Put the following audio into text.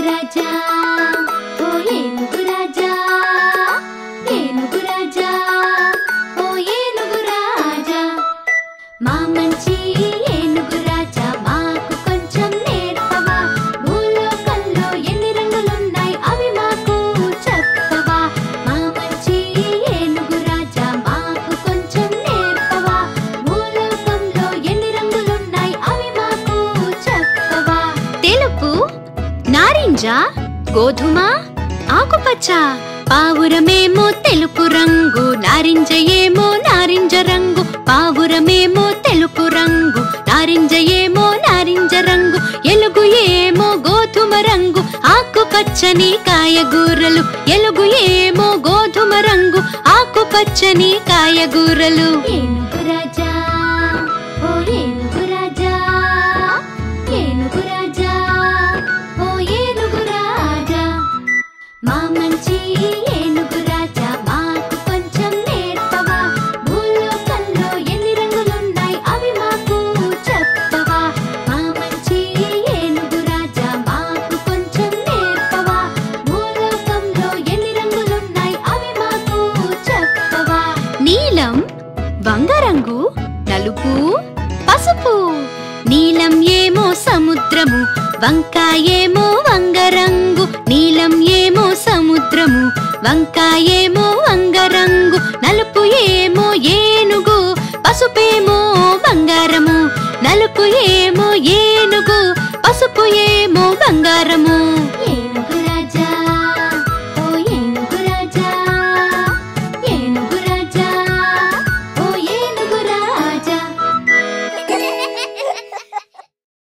రాజా ఓ ఏనుగు రాజా ఏనుగు రాజా ఓ ఏనుగు రాజా మా మంచి ఏనుగు రాజా మాకు కొంచెం నేర్పవా భూలోకంలో ఎన్ని రంగులున్నాయి అవి మాకు చెప్పవా మా మంచి ఏనుగు రాజా మాకు కొంచెం నేర్పవా భూలోకంలో ఎన్ని రంగులున్నాయి అవి మాకు చెప్పవా తెలుపు నారింజ గోధుమ ఆకుపచ్చ పావురమేమో తెలుపు రంగు నారింజ ఏమో నారింజ రంగు పావురమేమో తెలుపు రంగు నారింజ ఏమో నారింజ రంగు ఎలుగు ఏమో గోధుమ రంగు ఆకుపచ్చని కాయగూరలు ఎలుగు ఏమో గోధుమ రంగు ఆకుపచ్చని కాయగూరలు ఏనుగు రాజా ఓ ఏనుగు రాజా ఏనుగు రాజా ఓ ఏనుగు రాజా మా మంచి ఏనుగు రాజా మాకు కొంచెం నేర్పవా భూలోకంలో ఎన్ని రంగులున్నాయి అవి మాకు చెప్పవా మా మంచి ఏనుగు రాజా మాకు కొంచెం నేర్పవా భూలోకంలో ఎన్ని రంగులున్నాయి అవి మాకు చెప్పవా నీలం బంగారంగు నలుపు పసుపు నీలం ఏమో సముద్రము వంకాయేమో వంగరంగు నీలం ఏమో సముద్రము వంకాయేమో వంగరంగు నలుపు ఏమో ఏనుగు పసుపేమో బంగారము నలుపు ఏమో ఏనుగు పసుపు ఏమో బంగారము